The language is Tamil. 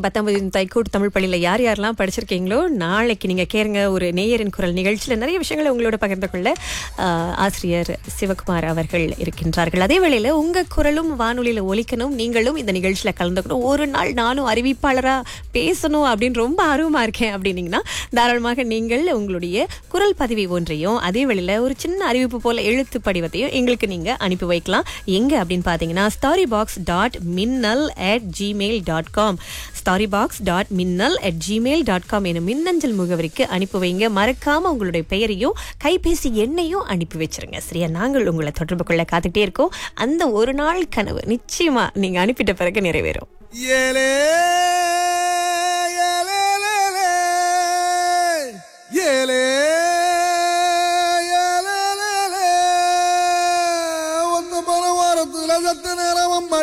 பத்தாம் வகுப்பு தைக்கூட் தமிழ் பள்ளியில யார் யாரெல்லாம் படிச்சிருக்கீங்களோ நாளைக்கு நீங்க கேளுங்க ஒரு நேயரின் குரல் நிகழ்ச்சியில நிறைய விஷயங்களை உங்களோட பகிர்ந்து கொள்ள ஆஹ், ஆசிரியர் சிவகுமார் அவர்கள் இருக்கின்றார்கள் அதே வேளையில உங்க குரலும் வானொலியில ஒலிக்கணும் நீங்களும் இந்த நிகழ்ச்சியில கலந்துக்கணும் ஒரு நாள் நானும் அறிவிப்பாளரா பேசணும் அப்படின்னு ரொம்ப ஆர்வமா இருக்கேன் அப்படின்னீங்கன்னா தாராளமாக நீங்கள் உங்களுடைய குரல் பதிவை ஒன்றையும் அதே வேளையில ஒரு சின்ன அறிவிப்பு போல எழுத்து படிவத்தையும் எங்களுக்கு நீங்க அனுப்பி வைக்கலாம் எங்க அப்படின்னு பாத்தீங்கன்னா starry box dot minnal at Gmail dot com starry box dot minnal at Gmail dot com எனும் மின்னஞ்சல் முகவரிக்கு அனுப்பி வைங்க மறக்காம உங்களுடைய பெயரையும் கைபேசி எண்ணையும் அனுப்பி வச்சிருங்க சரியா நாங்கள் உங்களை தொடர்பு கொள்ள காத்துக்கிட்டே இருக்கோம் அந்த ஒரு நாள் கனவு நிச்சயமா நீங்க அனுப்பிட்ட பிறகு நிறைவேறும் ஏலே ஏலேலேலே, ஏலே ஏலேலேலே, ஒத்த பல வாரத்துல சத்த நேரம்